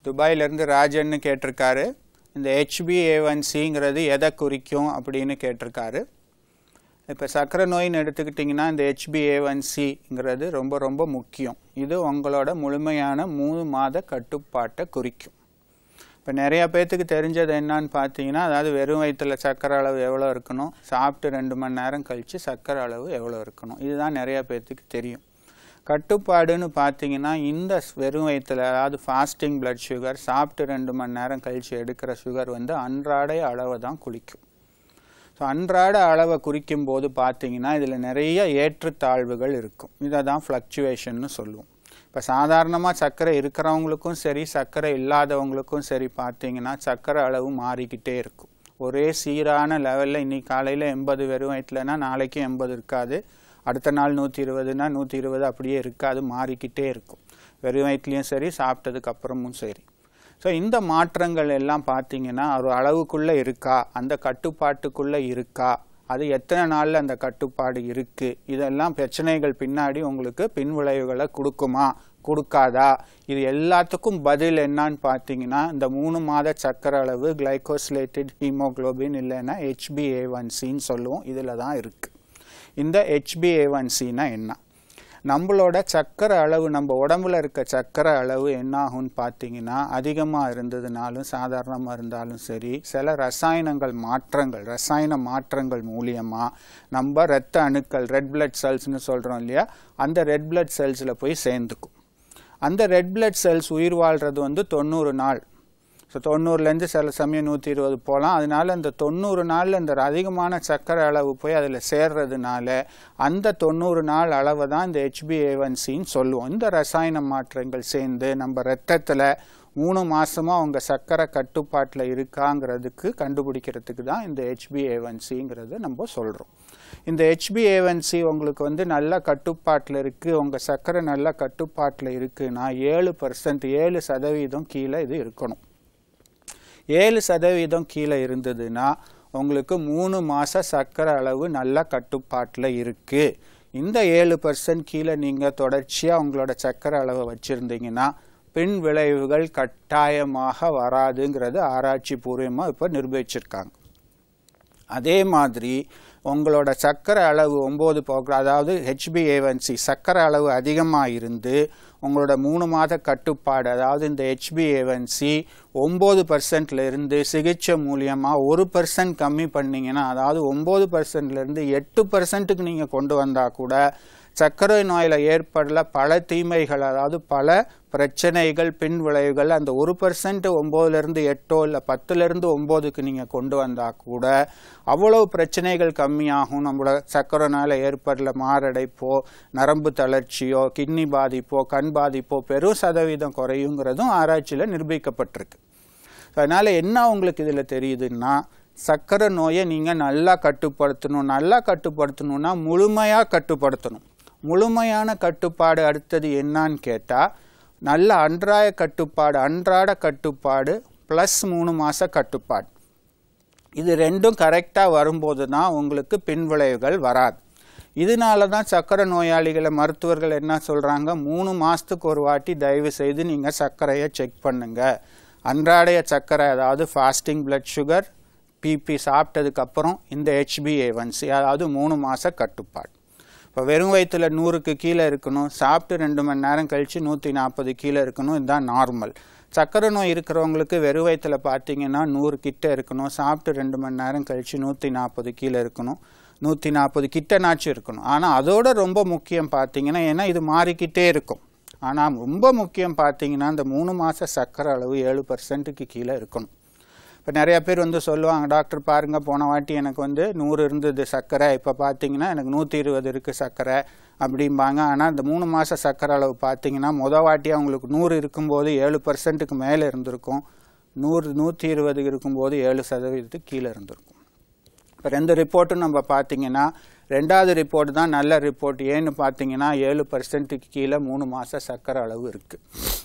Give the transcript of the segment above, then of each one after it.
துபாயிலேருந்து ராஜன்னு கேட்டிருக்காரு இந்த ஹெச்பிஏஒன்சிங்கிறது எதை குறிக்கும் அப்படின்னு கேட்டிருக்காரு இப்போ சர்க்கரை நோயின்னு எடுத்துக்கிட்டிங்கன்னா இந்த ஹெச்பிஏஒன்சிங்கிறது ரொம்ப ரொம்ப முக்கியம் இது உங்களோட முழுமையான மூணு மாத கட்டுப்பாட்டை குறிக்கும் இப்போ நிறையா பேர்த்துக்கு தெரிஞ்சது என்னன்னு பார்த்தீங்கன்னா அதாவது வெறும் வயிற்றில் சர்க்கரை அளவு எவ்வளோ இருக்கணும் சாப்பிட்டு ரெண்டு மணி நேரம் கழித்து சர்க்கரை அளவு எவ்வளோ இருக்கணும் இதுதான் நிறையா பேர்த்துக்கு தெரியும் கட்டுப்பாடுன்னு பார்த்தீங்கன்னா இந்த வெறும் வயிற்றில் அதாவது ஃபாஸ்டிங் பிளட் சுகர் சாப்பிட்டு ரெண்டு மணி நேரம் கழித்து எடுக்கிற சுகர் வந்து அன்றாட அளவை தான் குளிக்கும் ஸோ அன்றாட அளவை குறிக்கும் போது பார்த்தீங்கன்னா இதில் நிறைய ஏற்றத்தாழ்வுகள் இருக்கும் இதை தான் ஃப்ளக்சுவேஷன்னு சொல்லுவோம் இப்போ சாதாரணமாக சர்க்கரை இருக்கிறவங்களுக்கும் சரி சர்க்கரை இல்லாதவங்களுக்கும் சரி பார்த்தீங்கன்னா சர்க்கரை அளவு மாறிக்கிட்டே இருக்கும் ஒரே சீரான லெவலில் இன்னைக்கு காலையில் எண்பது வெறும் வயிற்றுலனா நாளைக்கு எண்பது இருக்காது அடுத்த நாள் நூற்றி இருபதுனா நூற்றி இருபது அப்படியே இருக்காது மாறிக்கிட்டே இருக்கும் வெறும் வயிற்றுலையும் சரி சாப்பிட்டதுக்கு அப்புறமும் சரி ஸோ இந்த மாற்றங்கள் எல்லாம் பார்த்தீங்கன்னா ஒரு அளவுக்குள்ளே இருக்கா அந்த கட்டுப்பாட்டுக்குள்ளே இருக்கா அது எத்தனை நாளில் அந்த கட்டுப்பாடு இருக்குது இதெல்லாம் பிரச்சனைகள் பின்னாடி உங்களுக்கு பின்விளைவுகளை கொடுக்குமா கொடுக்காதா இது எல்லாத்துக்கும் பதில் என்னன்னு பார்த்தீங்கன்னா இந்த மூணு மாத சக்கர அளவு கிளைகோசிலேட்டட் ஹீமோக்ளோபின் இல்லைன்னா ஹெச்பிஏஒன்சின்னு சொல்லுவோம் இதில் தான் இருக்குது இந்த ஹெச்பிஏஒன்சின்னா என்ன நம்மளோட சர்க்கரை அளவு நம்ம உடம்புல இருக்க சர்க்கரை அளவு என்ன ஆகும்னு பார்த்தீங்கன்னா அதிகமாக இருந்ததுனாலும் சாதாரணமாக இருந்தாலும் சரி சில ரசாயனங்கள் மாற்றங்கள் ரசாயன மாற்றங்கள் மூலியமாக நம்ம இரத்த அணுக்கள் ரெட் பிளட் செல்ஸ்னு சொல்கிறோம் இல்லையா அந்த ரெட் பிளட் செல்ஸில் போய் சேர்ந்துக்கும் அந்த ரெட் பிளட் செல்ஸ் உயிர் வாழ்கிறது வந்து தொண்ணூறு நாள் ஸோ தொண்ணூறுலேருந்து சில சமயம் நூற்றி இருபது போகலாம் அதனால அந்த தொண்ணூறு நாளில் இந்த அதிகமான சர்க்கரை அளவு போய் அதில் சேர்றதுனால அந்த தொண்ணூறு நாள் அளவை தான் இந்த ஹெச்பிஏவன்சின்னு சொல்லுவோம் இந்த ரசாயன மாற்றங்கள் சேர்ந்து நம்ம ரத்தத்தில் மூணு மாதமாக உங்கள் சர்க்கரை கட்டுப்பாட்டில் இருக்காங்கிறதுக்கு கண்டுபிடிக்கிறதுக்கு தான் இந்த ஹெச்பிஏவன்சிங்கிறத நம்ம சொல்கிறோம் இந்த ஹெச்பிஏவன்சி உங்களுக்கு வந்து நல்ல கட்டுப்பாட்டில் இருக்குது உங்கள் சர்க்கரை நல்ல கட்டுப்பாட்டில் இருக்குன்னா ஏழு பர்சன்ட் ஏழு சதவீதம் கீழே இது இருக்கணும் ஏழு சதவீதம் கீழே இருந்ததுன்னா உங்களுக்கு மூணு மாத சர்க்கரை அளவு நல்ல கட்டுப்பாட்டில் இருக்குது இந்த ஏழு பர்சன்ட் கீழே நீங்கள் தொடர்ச்சியாக உங்களோட சர்க்கரை அளவை வச்சுருந்தீங்கன்னா பின் விளைவுகள் கட்டாயமாக வராதுங்கிறது ஆராய்ச்சி பூர்வமாக இப்போ நிரூபிச்சிருக்காங்க அதே மாதிரி உங்களோட சர்க்கரை அளவு ஒம்பது போகிற அதாவது ஹெச்பிஏவன்சி சர்க்கரை அளவு அதிகமாக இருந்து உங்களோட மூணு மாத கட்டுப்பாடு அதாவது இந்த ஹெச்பிஏவன்சி ஒம்பது பர்சன்ட்ல இருந்து சிகிச்சை மூலியமாக ஒரு பர்சன்ட் கம்மி பண்ணிங்கன்னா அதாவது ஒம்பது பர்சன்ட்லேருந்து எட்டு பர்சன்ட்டுக்கு நீங்கள் கொண்டு வந்தால் கூட சர்க்கரை நோயில் ஏற்படல பல தீமைகள் அதாவது பல பிரச்சனைகள் பின் விளைவுகள் அந்த ஒரு பர்சன்ட் ஒம்போதுலேருந்து எட்டோ இல்லை பத்துலேருந்து ஒம்போதுக்கு நீங்கள் கொண்டு வந்தால் கூட அவ்வளவு பிரச்சனைகள் கம்மியாகும் நம்மளோட சர்க்கரை நோயில் ஏற்படல மாரடைப்போ நரம்பு தளர்ச்சியோ கிட்னி பாதிப்போ கண் பாதிப்போ பெரும் சதவீதம் குறையுங்கிறதும் ஆராய்ச்சியில் நிரூபிக்கப்பட்டிருக்கு அதனால் என்ன உங்களுக்கு இதில் தெரியுதுன்னா சர்க்கரை நோயை நீங்கள் நல்லா கட்டுப்படுத்தணும் நல்லா கட்டுப்படுத்தணும்னா முழுமையாக கட்டுப்படுத்தணும் முழுமையான கட்டுப்பாடு அடுத்தது என்னான்னு கேட்டால் நல்ல அன்றாய கட்டுப்பாடு அன்றாட கட்டுப்பாடு ப்ளஸ் மூணு மாத கட்டுப்பாடு இது ரெண்டும் கரெக்டாக வரும்போது தான் உங்களுக்கு பின்விளைவுகள் வராது இதனால தான் சர்க்கரை நோயாளிகளை மருத்துவர்கள் என்ன சொல்கிறாங்க மூணு மாதத்துக்கு ஒரு வாட்டி தயவு செய்து நீங்கள் சர்க்கரையை செக் பண்ணுங்கள் அன்றாடைய சர்க்கரை அதாவது ஃபாஸ்டிங் பிளட் சுகர் பிபி சாப்பிட்டதுக்கப்புறம் இந்த ஹெச்பிஏவன்சி அதாவது மூணு மாத கட்டுப்பாடு இப்போ வெறும் வயிற்றில் நூறுக்கு கீழே இருக்கணும் சாப்பிட்டு ரெண்டு மணி நேரம் கழித்து நூற்றி நாற்பது கீழே இருக்கணும் இதுதான் நார்மல் சர்க்கரை நோய் இருக்கிறவங்களுக்கு வெறும் வயிற்றில் பார்த்தீங்கன்னா நூறு கிட்ட இருக்கணும் சாப்பிட்டு ரெண்டு மணி நேரம் கழித்து நூற்றி நாற்பது கீழே இருக்கணும் நூற்றி நாற்பது கிட்டனாச்சும் இருக்கணும் ஆனால் அதோட ரொம்ப முக்கியம் பார்த்தீங்கன்னா ஏன்னா இது மாறிக்கிட்டே இருக்கும் ஆனால் ரொம்ப முக்கியம் பார்த்தீங்கன்னா இந்த மூணு மாத சர்க்கரை அளவு ஏழு பர்சன்ட்டுக்கு கீழே இருக்கணும் இப்போ நிறையா பேர் வந்து சொல்லுவாங்க டாக்டர் பாருங்க போன வாட்டி எனக்கு வந்து நூறு இருந்தது சர்க்கரை இப்போ பார்த்தீங்கன்னா எனக்கு நூற்றி இருபது இருக்குது சர்க்கரை அப்படிம்பாங்க ஆனால் இந்த மூணு மாத சர்க்கரை அளவு பார்த்தீங்கன்னா முத வாட்டி அவங்களுக்கு நூறு இருக்கும்போது ஏழு பர்சன்ட்டுக்கு மேலே இருந்திருக்கும் நூறு நூற்றி இருபது இருக்கும்போது ஏழு சதவீதத்துக்கு கீழே இருந்திருக்கும் இப்போ ரெண்டு ரிப்போர்ட்டும் நம்ம பார்த்தீங்கன்னா ரெண்டாவது ரிப்போர்ட் தான் நல்ல ரிப்போர்ட் ஏன்னு பார்த்தீங்கன்னா ஏழு பர்சன்ட்டுக்கு கீழே மூணு மாத சர்க்கரை அளவு இருக்குது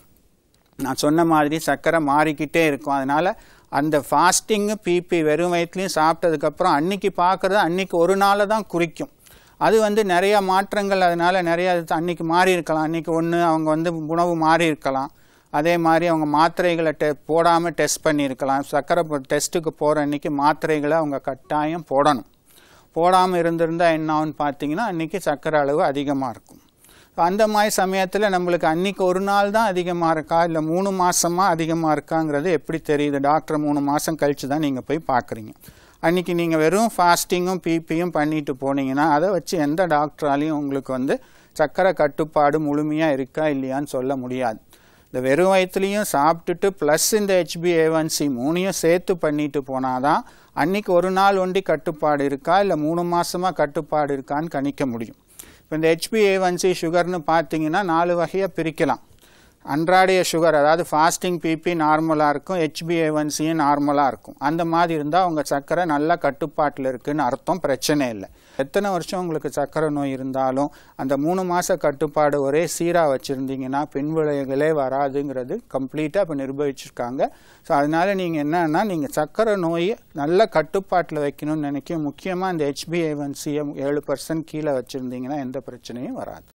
நான் சொன்ன மாதிரி சர்க்கரை மாறிக்கிட்டே இருக்கும் அதனால் அந்த ஃபாஸ்டிங்கு பிபி வெறும் வயிற்றுலையும் சாப்பிட்டதுக்கப்புறம் அன்னைக்கு பார்க்குறது அன்னைக்கு ஒரு நாளை தான் குறிக்கும் அது வந்து நிறைய மாற்றங்கள் அதனால் நிறைய அன்னைக்கு மாறி இருக்கலாம் அன்னைக்கு ஒன்று அவங்க வந்து உணவு மாறி இருக்கலாம் அதே மாதிரி அவங்க மாத்திரைகளை டெ போடாமல் டெஸ்ட் பண்ணியிருக்கலாம் சர்க்கரை டெஸ்ட்டுக்கு போகிற அன்றைக்கி மாத்திரைகளை அவங்க கட்டாயம் போடணும் போடாமல் இருந்திருந்தால் என்ன ஆகும்னு பார்த்தீங்கன்னா அன்றைக்கி சர்க்கரை அளவு அதிகமாக இருக்கும் அந்த மாதிரி சமயத்தில் நம்மளுக்கு அன்றைக்கி ஒரு நாள் தான் அதிகமாக இருக்கா இல்லை மூணு மாதமாக அதிகமாக இருக்காங்கிறது எப்படி தெரியுது டாக்டர் மூணு மாதம் கழித்து தான் நீங்கள் போய் பார்க்குறீங்க அன்றைக்கி நீங்கள் வெறும் ஃபாஸ்டிங்கும் பிபியும் பண்ணிட்டு போனீங்கன்னா அதை வச்சு எந்த டாக்டராலையும் உங்களுக்கு வந்து சர்க்கரை கட்டுப்பாடு முழுமையாக இருக்கா இல்லையான்னு சொல்ல முடியாது இந்த வெறும் வயிற்றுலையும் சாப்பிட்டுட்டு ப்ளஸ் இந்த ஹெச்பிஏவன்சி மூணையும் சேர்த்து பண்ணிட்டு போனாதான் அன்னைக்கு ஒரு நாள் ஒண்டி கட்டுப்பாடு இருக்கா இல்லை மூணு மாசமா கட்டுப்பாடு இருக்கான்னு கணிக்க முடியும் இப்போ இந்த ஹெச்பிஏவன்சி சுகர்னு பார்த்தீங்கன்னா நாலு வகையாக பிரிக்கலாம் அன்றாடைய சுகர் அதாவது ஃபாஸ்டிங் பிபி நார்மலாக இருக்கும் ஹெச்பிஏவன்சியும் நார்மலாக இருக்கும் அந்த மாதிரி இருந்தால் உங்கள் சர்க்கரை நல்லா கட்டுப்பாட்டில் இருக்குன்னு அர்த்தம் பிரச்சனை இல்லை எத்தனை வருஷம் உங்களுக்கு சர்க்கரை நோய் இருந்தாலும் அந்த மூணு மாத கட்டுப்பாடு ஒரே சீராக வச்சுருந்தீங்கன்னா பின்விளைவுகளே வராதுங்கிறது கம்ப்ளீட்டாக இப்போ நிர்வகிச்சிருக்காங்க ஸோ அதனால் நீங்கள் என்னன்னா நீங்கள் சர்க்கரை நோயை நல்ல கட்டுப்பாட்டில் வைக்கணும்னு நினைக்க முக்கியமாக இந்த ஹெச்பிஏவன்சியை ஏழு பர்சன்ட் கீழே வச்சுருந்தீங்கன்னா எந்த பிரச்சனையும் வராது